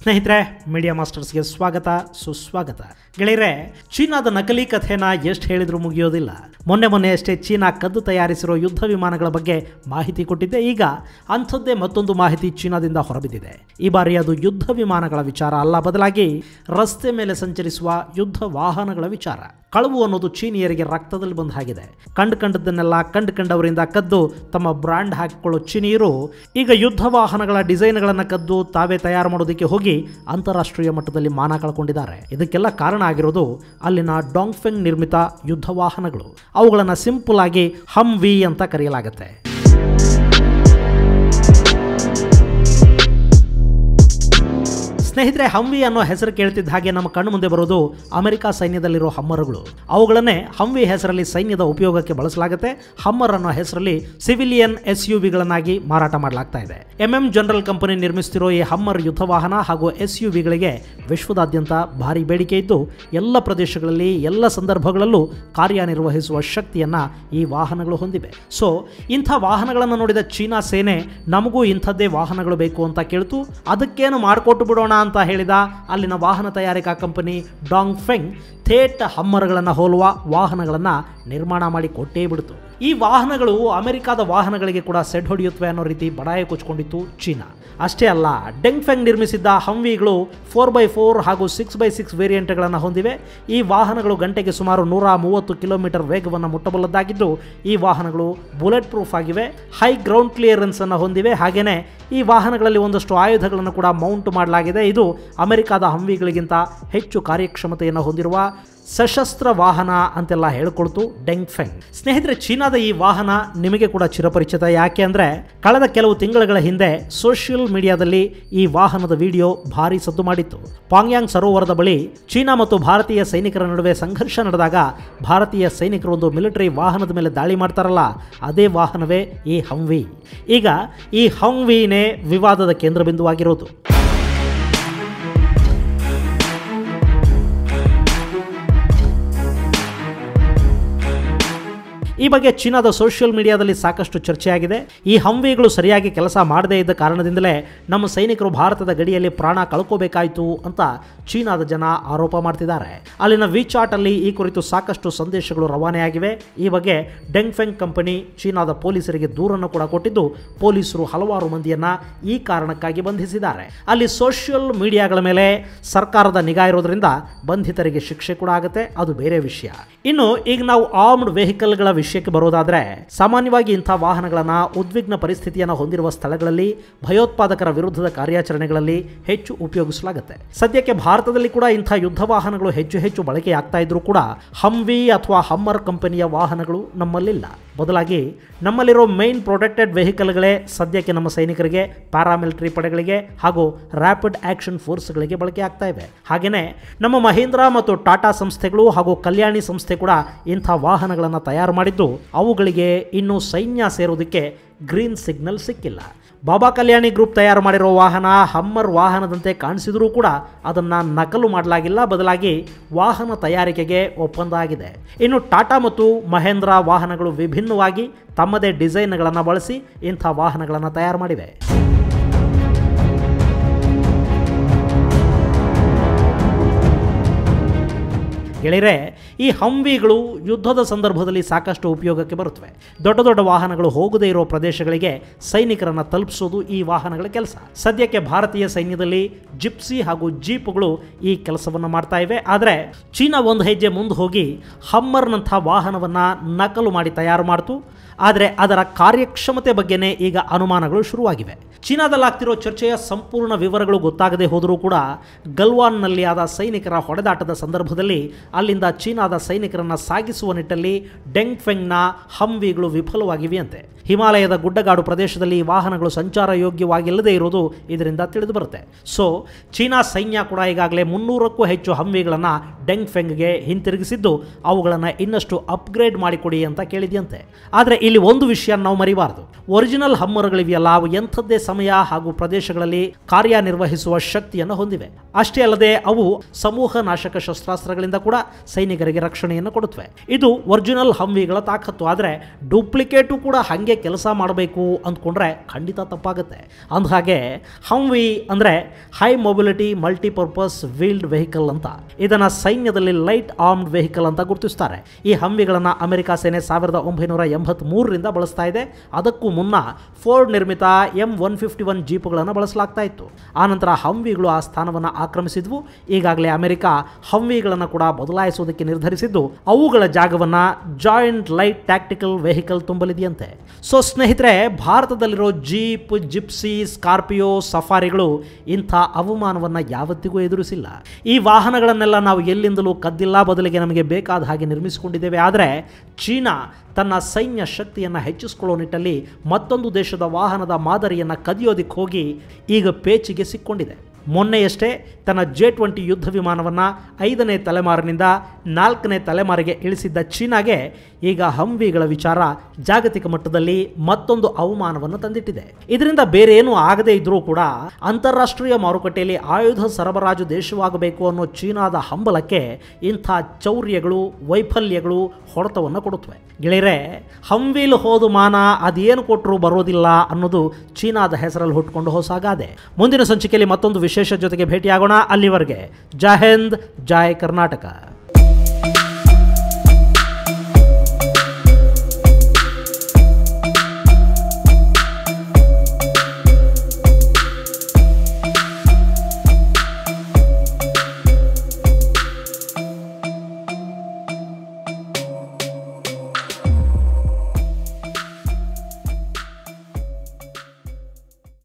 ಸ್ನೇಹಿತರೆ ಮೀಡಿಯಾ ಮಾಸ್ಟರ್ಸ್ಗೆ ಸ್ವಾಗತ ಸುಸ್ವಾಗತ ಗೆಳೆಯರೆ ಚೀನಾದ ನಕಲಿ ಕಥೆನ ಎಷ್ಟು ಹೇಳಿದ್ರೂ ಮುಗಿಯೋದಿಲ್ಲ ಮೊನ್ನೆ ಮೊನ್ನೆ ಅಷ್ಟೇ ಚೀನಾ ಕದ್ದು ತಯಾರಿಸಿರೋ ಯುದ್ಧ ವಿಮಾನಗಳ ಬಗ್ಗೆ ಮಾಹಿತಿ ಕೊಟ್ಟಿದ್ದೆ ಈಗ ಅಂಥದ್ದೇ ಮತ್ತೊಂದು ಮಾಹಿತಿ ಚೀನಾದಿಂದ ಹೊರಬಿದ್ದಿದೆ ಈ ಬಾರಿ ಅದು ಯುದ್ಧ ವಿಮಾನಗಳ ವಿಚಾರ ಅಲ್ಲ ಬದಲಾಗಿ ರಸ್ತೆ ಮೇಲೆ ಸಂಚರಿಸುವ ಯುದ್ಧ ವಾಹನಗಳ ವಿಚಾರ ಕಳವು ಅನ್ನೋದು ಚೀನಿಯರಿಗೆ ರಕ್ತದಲ್ಲಿ ಬಂದ ಹಾಗಿದೆ ಕಂಡು ಕಂಡದ್ದನ್ನೆಲ್ಲ ಕಂಡು ಕಂಡವರಿಂದ ಕದ್ದು ತಮ್ಮ ಬ್ರ್ಯಾಂಡ್ ಹಾಕಿಕೊಳ್ಳೋ ಚೀನಿಯರು ಈಗ ಯುದ್ಧ ವಾಹನಗಳ ಡಿಸೈನ್ಗಳನ್ನು ಕದ್ದು ತಾವೇ ತಯಾರು ಮಾಡೋದಕ್ಕೆ ಹೋಗಿ ಅಂತಾರಾಷ್ಟ್ರೀಯ ಮಟ್ಟದಲ್ಲಿ ಮಾನ ಕಳ್ಕೊಂಡಿದ್ದಾರೆ ಇದಕ್ಕೆಲ್ಲ ಕಾರಣ ಆಗಿರೋದು ಅಲ್ಲಿನ ಡಾಂಗ್ಫೆಂಗ್ ನಿರ್ಮಿತ ಯುದ್ಧ ವಾಹನಗಳು ಅವುಗಳನ್ನು ಸಿಂಪಲ್ ಆಗಿ ಹಮ್ ವಿ ಅಂತ ಕರೆಯಲಾಗುತ್ತೆ ಸ್ನೇಹಿತರೆ ಹಂವಿ ಅನ್ನೋ ಹೆಸರು ಕೇಳ್ತಿದ್ದ ಹಾಗೆ ನಮ್ಮ ಕಣ್ಣು ಮುಂದೆ ಬರೋದು ಅಮೆರಿಕ ಸೈನ್ಯದಲ್ಲಿರೋ ಹಮ್ಮರ್ಗಳು ಅವುಗಳನ್ನೇ ಹಂವಿ ಹೆಸರಲ್ಲಿ ಸೈನ್ಯದ ಉಪಯೋಗಕ್ಕೆ ಬಳಸಲಾಗುತ್ತೆ ಹಮ್ಮರ್ ಅನ್ನೋ ಹೆಸರಲ್ಲಿ ಸಿವಿಲಿಯನ್ ಎಸ್ ಯು ವಿಗಳನ್ನಾಗಿ ಮಾರಾಟ ಮಾಡಲಾಗ್ತಾ ಇದೆ ಎಂಎಂ ಜನರಲ್ ಕಂಪನಿ ನಿರ್ಮಿಸುತ್ತಿರೋ ಈ ಹಮ್ಮರ್ ಯುದ್ಧ ವಾಹನ ಹಾಗೂ ಎಸ್ ಯು ವಿಗಳಿಗೆ ವಿಶ್ವದಾದ್ಯಂತ ಭಾರಿ ಬೇಡಿಕೆ ಇದ್ದು ಎಲ್ಲ ಪ್ರದೇಶಗಳಲ್ಲಿ ಎಲ್ಲ ಸಂದರ್ಭಗಳಲ್ಲೂ ಕಾರ್ಯನಿರ್ವಹಿಸುವ ಶಕ್ತಿಯನ್ನ ಈ ವಾಹನಗಳು ಹೊಂದಿವೆ ಸೊ ಇಂಥ ವಾಹನಗಳನ್ನು ನೋಡಿದ ಚೀನಾ ಸೇನೆ ನಮಗೂ ಇಂಥದ್ದೇ ವಾಹನಗಳು ಬೇಕು ಅಂತ ಕೇಳ್ತು ಅದಕ್ಕೇನು ಮಾಡಿಕೊಟ್ಟು ಬಿಡೋಣ ಅಂತ ಹೇಳಿದ ಅಲ್ಲಿನ ವಾಹನ ತಯಾರಿಕಾ ಕಂಪನಿ ಡಾಂಗ್ ಫೆಂಗ್ ಥೇಟ್ ಹಮ್ಮರ್ಗಳನ್ನು ಹೋಲುವ ವಾಹನಗಳನ್ನು ನಿರ್ಮಾಣ ಮಾಡಿ ಕೊಟ್ಟೇ ಬಿಡ್ತು ಈ ವಾಹನಗಳು ಅಮೆರಿಕಾದ ವಾಹನಗಳಿಗೆ ಕೂಡ ಸೆಡ್ ಹೊಡೆಯುತ್ತವೆ ಅನ್ನೋ ರೀತಿ ಬಡಾಯ ಕೊಚ್ಕೊಂಡಿತ್ತು ಚೀನಾ ಅಷ್ಟೇ ಅಲ್ಲ ಡೆಂಗ್ ಫೆಂಗ್ ನಿರ್ಮಿಸಿದ್ದ ಹಂವಿಗಳು ಫೋರ್ ಬೈ ಫೋರ್ ಹಾಗೂ ಸಿಕ್ಸ್ ಬೈ ಸಿಕ್ಸ್ ವೇರಿಯಂಟ್ಗಳನ್ನು ಹೊಂದಿವೆ ಈ ವಾಹನಗಳು ಗಂಟೆಗೆ ಸುಮಾರು ನೂರ ಮೂವತ್ತು ಕಿಲೋಮೀಟರ್ ವೇಗವನ್ನು ಮುಟ್ಟಬಲ್ಲದಾಗಿದ್ದು ಈ ವಾಹನಗಳು ಬುಲೆಟ್ ಪ್ರೂಫ್ ಆಗಿವೆ ಹೈ ಗ್ರೌಂಡ್ ಕ್ಲಿಯರೆನ್ಸ್ ಅನ್ನು ಹೊಂದಿವೆ ಹಾಗೆಯೇ ಈ ವಾಹನಗಳಲ್ಲಿ ಒಂದಷ್ಟು ಆಯುಧಗಳನ್ನು ಕೂಡ ಮೌಂಟ್ ಮಾಡಲಾಗಿದೆ ಇದು ಅಮೆರಿಕಾದ ಹಂವಿಗಳಿಗಿಂತ ಹೆಚ್ಚು ಕಾರ್ಯಕ್ಷಮತೆಯನ್ನು ಹೊಂದಿರುವ ಸಶಸ್ತ್ರ ವಾಹನ ಅಂತೆಲ್ಲ ಹೇಳ್ಕೊಳ್ತು ಡೆಂಗ್ ಫೆಂಗ್ ಸ್ನೇಹಿತರೆ ಚೀನಾದ ಈ ವಾಹನ ನಿಮಗೆ ಕೂಡ ಚಿರಪರಿಚಿತ ಯಾಕೆ ಅಂದರೆ ಕಳೆದ ಕೆಲವು ತಿಂಗಳುಗಳ ಹಿಂದೆ ಸೋಷಿಯಲ್ ಮೀಡಿಯಾದಲ್ಲಿ ಈ ವಾಹನದ ವಿಡಿಯೋ ಭಾರಿ ಸದ್ದು ಮಾಡಿತ್ತು ಪಾಂಗ್ಯಾಂಗ್ ಸರೋವರದ ಬಳಿ ಚೀನಾ ಮತ್ತು ಭಾರತೀಯ ಸೈನಿಕರ ನಡುವೆ ಸಂಘರ್ಷ ನಡೆದಾಗ ಭಾರತೀಯ ಸೈನಿಕರು ಒಂದು ಮಿಲಿಟರಿ ವಾಹನದ ಮೇಲೆ ದಾಳಿ ಮಾಡ್ತಾರಲ್ಲ ಅದೇ ವಾಹನವೇ ಈ ಹಂವಿ ಈಗ ಈ ಹಂವಿನೇ ವಿವಾದದ ಕೇಂದ್ರ ಬಿಂದುವಾಗಿರೋದು ಈ ಬಗ್ಗೆ ಚೀನಾದ ಸೋಷಿಯಲ್ ಮೀಡಿಯಾದಲ್ಲಿ ಸಾಕಷ್ಟು ಚರ್ಚೆಯಾಗಿದೆ ಈ ಹಂವಿಗಳು ಸರಿಯಾಗಿ ಕೆಲಸ ಮಾಡದೇ ಇದ್ದ ಕಾರಣದಿಂದಲೇ ನಮ್ಮ ಸೈನಿಕರು ಭಾರತದ ಗಡಿಯಲ್ಲಿ ಪ್ರಾಣ ಕಳ್ಕೋಬೇಕಾಯಿತು ಅಂತ ಚೀನಾದ ಜನ ಆರೋಪ ಮಾಡ್ತಿದ್ದಾರೆ ಅಲ್ಲಿನ ವಿಚಾಟ್ ಅಲ್ಲಿ ಈ ಕುರಿತು ಸಾಕಷ್ಟು ಸಂದೇಶಗಳು ರವಾನೆಯಾಗಿವೆ ಈ ಬಗ್ಗೆ ಡೆಂಗ್ ಫೆಂಗ್ ಕಂಪನಿ ಚೀನಾದ ಪೊಲೀಸರಿಗೆ ದೂರನ್ನು ಕೂಡ ಕೊಟ್ಟಿದ್ದು ಪೊಲೀಸರು ಹಲವಾರು ಮಂದಿಯನ್ನ ಈ ಕಾರಣಕ್ಕಾಗಿ ಬಂಧಿಸಿದ್ದಾರೆ ಅಲ್ಲಿ ಸೋಷಿಯಲ್ ಮೀಡಿಯಾಗಳ ಮೇಲೆ ಸರ್ಕಾರದ ನಿಗಾ ಇರೋದ್ರಿಂದ ಬಂಧಿತರಿಗೆ ಶಿಕ್ಷೆ ಕೂಡ ಆಗುತ್ತೆ ಅದು ಬೇರೆ ವಿಷಯ ಇನ್ನು ಈಗ ನಾವು ಆರ್ಮ್ಡ್ ವೆಹಿಕಲ್ಗಳ ವಿಷಯಕ್ಕೆ ಬರೋದಾದ್ರೆ ಸಾಮಾನ್ಯವಾಗಿ ಇಂಥ ವಾಹನಗಳನ್ನು ಉದ್ವಿಗ್ನ ಪರಿಸ್ಥಿತಿಯನ್ನು ಹೊಂದಿರುವ ಸ್ಥಳಗಳಲ್ಲಿ ಭಯೋತ್ಪಾದಕರ ವಿರುದ್ಧದ ಕಾರ್ಯಾಚರಣೆಗಳಲ್ಲಿ ಹೆಚ್ಚು ಉಪಯೋಗಿಸಲಾಗುತ್ತೆ ಸದ್ಯಕ್ಕೆ ಭಾರತದಲ್ಲಿ ಕೂಡ ಇಂಥ ಯುದ್ಧ ವಾಹನಗಳು ಹೆಚ್ಚು ಹೆಚ್ಚು ಬಳಕೆಯಾಗ್ತಾ ಇದ್ರೂ ಕೂಡ ಹಮ್ವಿ ಅಥವಾ ಹಮ್ಮರ್ ಕಂಪನಿಯ ವಾಹನಗಳು ನಮ್ಮಲ್ಲಿಲ್ಲ ಬದಲಾಗಿ ನಮ್ಮಲ್ಲಿರೋ ಮೈನ್ ಪ್ರೊಟೆಕ್ಟೆಡ್ ವೆಹಿಕಲ್ಗಳೇ ಸದ್ಯಕ್ಕೆ ನಮ್ಮ ಸೈನಿಕರಿಗೆ ಪ್ಯಾರಾಮಿಲಿಟರಿ ಪಡೆಗಳಿಗೆ ಹಾಗೂ ರ್ಯಾಪಿಡ್ ಆಕ್ಷನ್ ಫೋರ್ಸ್ಗಳಿಗೆ ಬಳಕೆ ಆಗ್ತಾ ಇವೆ ಹಾಗೆಯೇ ನಮ್ಮ ಮಹೀಂದ್ರ ಮತ್ತು ಟಾಟಾ ಸಂಸ್ಥೆಗಳು ಹಾಗೂ ಕಲ್ಯಾಣಿ ಸಂಸ್ಥೆ ಕೂಡ ಇಂಥ ವಾಹನಗಳನ್ನು ತಯಾರು ಮಾಡಿದ್ದು ಅವುಗಳಿಗೆ ಇನ್ನೂ ಸೈನ್ಯ ಸೇರೋದಕ್ಕೆ ಗ್ರೀನ್ ಸಿಗ್ನಲ್ ಸಿಕ್ಕಿಲ್ಲ ಬಾಬಾ ಕಲ್ಯಾಣಿ ಗ್ರೂಪ್ ತಯಾರು ಮಾಡಿರೋ ವಾಹನ ಹಮ್ಮರ್ ವಾಹನದಂತೆ ಕಾಣಿಸಿದರೂ ಕೂಡ ಅದನ್ನು ನಕಲು ಮಾಡಲಾಗಿಲ್ಲ ಬದಲಾಗಿ ವಾಹನ ತಯಾರಿಕೆಗೆ ಒಪ್ಪಂದ ಆಗಿದೆ ಇನ್ನು ಟಾಟಾ ಮತ್ತು ಮಹೇಂದ್ರ ವಾಹನಗಳು ವಿಭಿನ್ನವಾಗಿ ತಮ್ಮದೇ ಡಿಸೈನ್ಗಳನ್ನು ಬಳಸಿ ಇಂಥ ವಾಹನಗಳನ್ನು ತಯಾರು ಮಾಡಿವೆ ಗೆಳೆಯರೆ ಈ ಹಂವಿಗಳು ಯುದ್ಧದ ಸಂದರ್ಭದಲ್ಲಿ ಸಾಕಷ್ಟು ಉಪಯೋಗಕ್ಕೆ ಬರುತ್ತವೆ ದೊಡ್ಡ ದೊಡ್ಡ ವಾಹನಗಳು ಹೋಗದೇ ಇರೋ ಪ್ರದೇಶಗಳಿಗೆ ಸೈನಿಕರನ್ನು ತಲುಪಿಸೋದು ಈ ವಾಹನಗಳ ಕೆಲಸ ಸದ್ಯಕ್ಕೆ ಭಾರತೀಯ ಸೈನ್ಯದಲ್ಲಿ ಜಿಪ್ಸಿ ಹಾಗೂ ಜೀಪ್ಗಳು ಈ ಕೆಲಸವನ್ನು ಮಾಡ್ತಾ ಇವೆ ಆದರೆ ಚೀನಾ ಒಂದು ಹೆಜ್ಜೆ ಮುಂದೆ ಹೋಗಿ ಹಮ್ಮರ್ನಂಥ ವಾಹನವನ್ನು ನಕಲು ಮಾಡಿ ತಯಾರು ಮಾಡ್ತು ಆದರೆ ಅದರ ಕಾರ್ಯಕ್ಷಮತೆ ಬಗ್ಗೆನೇ ಈಗ ಅನುಮಾನಗಳು ಶುರುವಾಗಿವೆ ಚೀನಾದಲ್ಲಾಗ್ತಿರೋ ಚರ್ಚೆಯ ಸಂಪೂರ್ಣ ವಿವರಗಳು ಗೊತ್ತಾಗದೆ ಹೋದರೂ ಕೂಡ ಗಲ್ವಾನ್ನಲ್ಲಿ ಆದ ಸೈನಿಕರ ಹೊಡೆದಾಟದ ಸಂದರ್ಭದಲ್ಲಿ ಅಲ್ಲಿಂದ ಚೀನಾದ ಸೈನಿಕರನ್ನು ಸಾಗಿಸುವ ನಿಟ್ಟಲ್ಲಿ ಡೆಂಗ್ ಫೆಂಗ್ನ ಹಂವಿಗಳು ವಿಫಲವಾಗಿವೆಯಂತೆ ಹಿಮಾಲಯದ ಗುಡ್ಡಗಾಡು ಪ್ರದೇಶದಲ್ಲಿ ಈ ವಾಹನಗಳು ಸಂಚಾರ ಯೋಗ್ಯವಾಗಿಲ್ಲದೆ ಇರೋದು ಇದರಿಂದ ತಿಳಿದು ಬರುತ್ತೆ ಸೊ ಚೀನಾ ಸೈನ್ಯ ಕೂಡ ಈಗಾಗಲೇ ಮುನ್ನೂರಕ್ಕೂ ಹೆಚ್ಚು ಹಂವಿಗಳನ್ನು ಡೆಂಗ್ ಫೆಂಗ್ಗೆ ಹಿಂತಿರುಗಿಸಿದ್ದು ಅವುಗಳನ್ನು ಇನ್ನಷ್ಟು ಅಪ್ಗ್ರೇಡ್ ಮಾಡಿಕೊಡಿ ಅಂತ ಕೇಳಿದೆಯಂತೆ ಆದರೆ ಇಲ್ಲಿ ಒಂದು ವಿಷಯ ನಾವು ಮರಿಬಾರದು ಒರಿಜಿನಲ್ ಹಮ್ಮರ್ಗಳಿವೆಯಲ್ಲ ಅವು ಎಂಥದ್ದೇ ಸಮಯ ಹಾಗೂ ಪ್ರದೇಶಗಳಲ್ಲಿ ಕಾರ್ಯನಿರ್ವಹಿಸುವ ಶಕ್ತಿಯನ್ನು ಹೊಂದಿವೆ ಅಷ್ಟೇ ಅಲ್ಲದೆ ಅವು ಸಮೂಹ ನಾಶಕ ಶಸ್ತ್ರಾಸ್ತ್ರಗಳಿಂದ ಕೂಡ ಸೈನಿಕರಿಗೆ ರಕ್ಷಣೆಯನ್ನು ಕೊಡುತ್ತವೆ ಇದು ಒರಿಜಿನಲ್ ಹಂವಿಗಳ ತಾಕತ್ತು ಆದರೆ ಡೂಪ್ಲಿಕೇಟು ಕೂಡ ಹಾಗೆ ಕೆಲಸ ಮಾಡಬೇಕು ಅಂದ್ಕೊಂಡ್ರೆ ಖಂಡಿತ ತಪ್ಪಾಗುತ್ತೆ ಅಂದಹಾಗೆ ಹಂವಿ ಅಂದರೆ high mobility multipurpose wheeled vehicle ಅಂತ ಇದನ್ನು ಸೈನ್ಯದಲ್ಲಿ ಲೈಟ್ ಆರ್ಮ್ಡ್ ವೆಹಿಕಲ್ ಅಂತ ಗುರುತಿಸ್ತಾರೆ ಈ ಹಂವಿಗಳನ್ನು ಅಮೆರಿಕ ಸೇನೆ ಸಾವಿರದ ಒಂಬೈನೂರ ಎಂಬತ್ಮೂರರಿಂದ ಬಳಸ್ತಾ ಇದೆ ಅದಕ್ಕೂ ಮುನ್ನ ಫೋರ್ಡ್ ನಿರ್ಮಿತ ಎಂ ಒನ್ ಫಿಫ್ಟಿ ಒನ್ ಜೀಪುಗಳನ್ನು ಬಳಸಲಾಗ್ತಾ ಇತ್ತು ಆನಂತರ ಹಂವಿಗಳು ಆ ಸ್ಥಾನವನ್ನು ಆಕ್ರಮಿಸಿದ್ವು ಈಗಾಗಲೇ ಅಮೆರಿಕ ಹಂವಿಗಳನ್ನು ಕೂಡ ಬದಲಾಯಿಸುವುದಕ್ಕೆ ನಿರ್ಧರಿಸಿದ್ದು ಅವುಗಳ ಜಾಗವನ್ನು ಜಾಯಿಂಟ್ ಲೈಟ್ ಟ್ಯಾಕ್ಟಿಕಲ್ ವೆಹಿಕಲ್ ತುಂಬಲಿದೆಯಂತೆ ಸೊ ಸ್ನೇಹಿತರೆ ಭಾರತದಲ್ಲಿರೋ ಜೀಪ್ ಜಿಪ್ಸಿ ಸ್ಕಾರ್ಪಿಯೋ ಸಫಾರಿಗಳು ಇಂಥ ಅವಮಾನವನ್ನು ಯಾವತ್ತಿಗೂ ಎದುರಿಸಿಲ್ಲ ಈ ವಾಹನಗಳನ್ನೆಲ್ಲ ನಾವು ಎಲ್ಲಿಂದಲೂ ಕದ್ದಿಲ್ಲ ಬದಲಿಗೆ ನಮಗೆ ಬೇಕಾದ ಹಾಗೆ ನಿರ್ಮಿಸಿಕೊಂಡಿದ್ದೇವೆ ಆದರೆ ಚೀನಾ ತನ್ನ ಸೈನ್ಯ ಶಕ್ತಿಯನ್ನು ಹೆಚ್ಚಿಸಿಕೊಳ್ಳೋ ನಿಟ್ಟಲ್ಲಿ ಮತ್ತೊಂದು ದೇಶದ ವಾಹನದ ಮಾದರಿಯನ್ನು ಕದಿಯೋದಕ್ಕೆ ಹೋಗಿ ಈಗ ಪೇಚಿಗೆ ಸಿಕ್ಕೊಂಡಿದೆ ಮೊನ್ನೆಯಷ್ಟೇ ತನ್ನ ಜೆ ಟ್ವೆಂಟಿ ಯುದ್ಧ ವಿಮಾನವನ್ನು ಐದನೇ ತಲೆಮಾರಿನಿಂದ ನಾಲ್ಕನೇ ತಲೆಮಾರಿಗೆ ಇಳಿಸಿದ್ದ ಚೀನಾಗೆ ಈಗ ಹಂವಿಗಳ ವಿಚಾರ ಜಾಗತಿಕ ಮಟ್ಟದಲ್ಲಿ ಮತ್ತೊಂದು ಅವಮಾನವನ್ನು ತಂದಿಟ್ಟಿದೆ ಇದರಿಂದ ಬೇರೆ ಏನೂ ಆಗದೇ ಇದ್ರೂ ಕೂಡ ಅಂತಾರಾಷ್ಟ್ರೀಯ ಮಾರುಕಟ್ಟೆಯಲ್ಲಿ ಆಯುಧ ಸರಬರಾಜು ದೇಶವಾಗಬೇಕು ಅನ್ನೋ ಚೀನಾದ ಹಂಬಲಕ್ಕೆ ಇಂಥ ಚೌರ್ಯಗಳು ವೈಫಲ್ಯಗಳು ಹೊಡೆತವನ್ನು ಕೊಡುತ್ತವೆ ಗೆಳೆಯರೆ ಹಂವಿಲ್ ಹೋದು ಮಾನ ಅದೇನು ಕೊಟ್ಟರು ಬರೋದಿಲ್ಲ ಅನ್ನೋದು ಚೀನಾದ ಹೆಸರಲ್ಲಿ ಹುಟ್ಕೊಂಡು ಹೊಸಾಗಾದೆ ಮುಂದಿನ ಸಂಚಿಕೆಯಲ್ಲಿ ಮತ್ತೊಂದು ವಿಶೇಷ ಜೊತೆಗೆ ಭೇಟಿಯಾಗೋಣ ಅಲ್ಲಿವರೆಗೆ ಜೈ ಹಿಂದ್ ಜೈ ಕರ್ನಾಟಕ